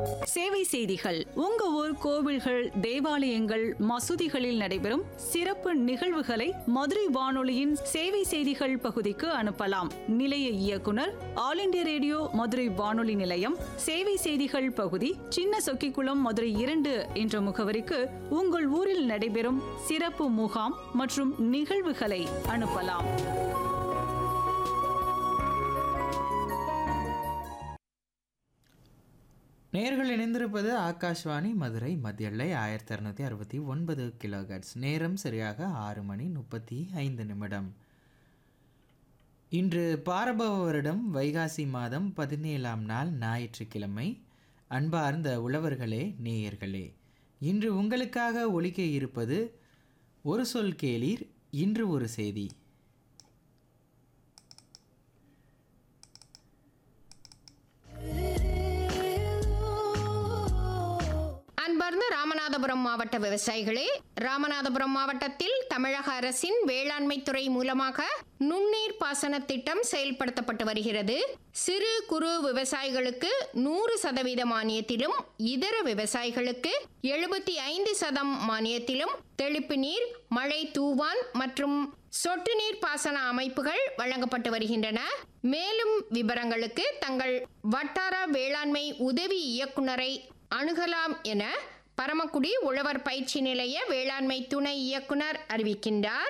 சேவை செய்திகள் உங்க ஊர் கோவில்கள் தேவாலயங்கள் மசூதிகளில் நடைபெறும் சிறப்பு நிகழ்வுகளை மதுரை வானொலியின் சேவை செய்திகள் பகுதிக்கு அனுப்பலாம் நிலைய இயக்குனர் ஆல் இண்டியா ரேடியோ மதுரை வானொலி நிலையம் சேவை செய்திகள் பகுதி சின்ன சொக்கிக்குளம் மதுரை இரண்டு என்ற முகவரிக்கு உங்கள் ஊரில் நடைபெறும் சிறப்பு முகாம் மற்றும் நிகழ்வுகளை அனுப்பலாம் நேர்கள் இணைந்திருப்பது ஆகாஷ்வாணி மதுரை மத்திய எல்லை ஆயிரத்தி அறுநூத்தி அறுபத்தி ஒன்பது கிலோகட்ஸ் நேரம் சரியாக ஆறு மணி முப்பத்தி ஐந்து நிமிடம் இன்று பாரபவ வருடம் வைகாசி மாதம் பதினேழாம் நாள் ஞாயிற்றுக்கிழமை அன்பார்ந்த உழவர்களே நேயர்களே இன்று உங்களுக்காக ஒலிக்க இருப்பது ஒரு சொல் கேளீர் இன்று ஒரு செய்தி அன்பார்ந்த ராமநாதபுரம் மாவட்ட விவசாயிகளே ராமநாதபுரம் மாவட்டத்தில் தமிழக அரசின் வேளாண்மை துறை மூலமாக நுண்ணீர் பாசன திட்டம் செயல்படுத்தப்பட்டு வருகிறது சிறு குறு விவசாயிகளுக்கு நூறு சதவீத மானியத்திலும் இதர விவசாயிகளுக்கு எழுபத்தி ஐந்து சதம் மானியத்திலும் தெளிப்பு நீர் மழை தூவான் மற்றும் சொட்டு நீர் பாசன அமைப்புகள் வழங்கப்பட்டு வருகின்றன மேலும் விவரங்களுக்கு தங்கள் வட்டார வேளாண்மை உதவி இயக்குனரை அணுகலாம் என பரமக்குடி உழவர் பயிற்சி நிலைய வேளாண்மை துணை இயக்குனர் அறிவிக்கின்றார்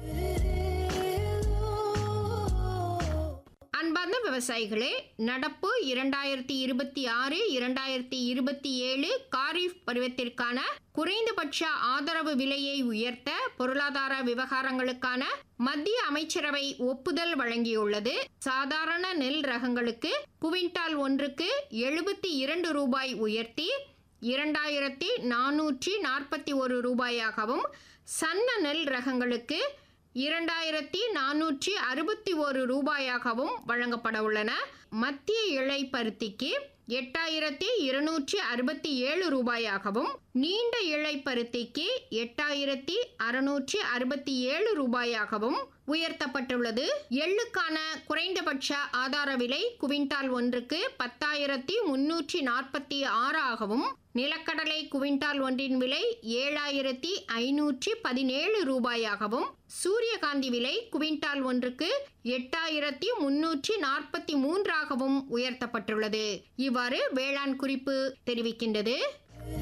அன்பார்ந்த விவசாயிகளே நடப்பு இரண்டாயிரத்தி இருபத்தி ஆறு இரண்டாயிரத்தி இருபத்தி ஏழு காரிஃப் பருவத்திற்கான குறைந்தபட்ச ஆதரவு விலையை உயர்த்த பொருளாதார விவகாரங்களுக்கான மத்திய அமைச்சரவை ஒப்புதல் வழங்கியுள்ளது சாதாரண நெல் ரகங்களுக்கு குவிண்டால் ஒன்றுக்கு எழுபத்தி இரண்டு ரூபாய் உயர்த்தி இரண்டாயிரத்தி நானூற்றி நாற்பத்தி ஒரு ரூபாயாகவும் சன்ன நெல் ரகங்களுக்கு இரண்டாயிரத்தி நானூற்றி அறுபத்தி ஒரு ரூபாயாகவும் வழங்கப்பட உள்ளன மத்திய இழை பருத்திக்கு எட்டாயிரத்தி இருநூற்றி அறுபத்தி ஏழு ரூபாயாகவும் நீண்ட இழை பருத்திக்கு எட்டாயிரத்தி அறுநூற்றி அறுபத்தி ஏழு ரூபாயாகவும் உயர்த்தப்பட்டுள்ளது எள்ளுக்கான குறைந்தபட்ச ஆதார விலை குவிண்டால் ஒன்றுக்கு பத்தாயிரத்தி முன்னூற்றி நாற்பத்தி ஆறாகவும் நிலக்கடலை குவிண்டால் ஒன்றின் விலை ஏழாயிரத்தி ஐநூற்றி பதினேழு ரூபாயாகவும் சூரியகாந்தி விலை குவிண்டால் ஒன்றுக்கு எட்டாயிரத்தி முன்னூற்றி நாற்பத்தி மூன்றாகவும் உயர்த்தப்பட்டுள்ளது இவ்வாறு வேளாண் குறிப்பு தெரிவிக்கின்றது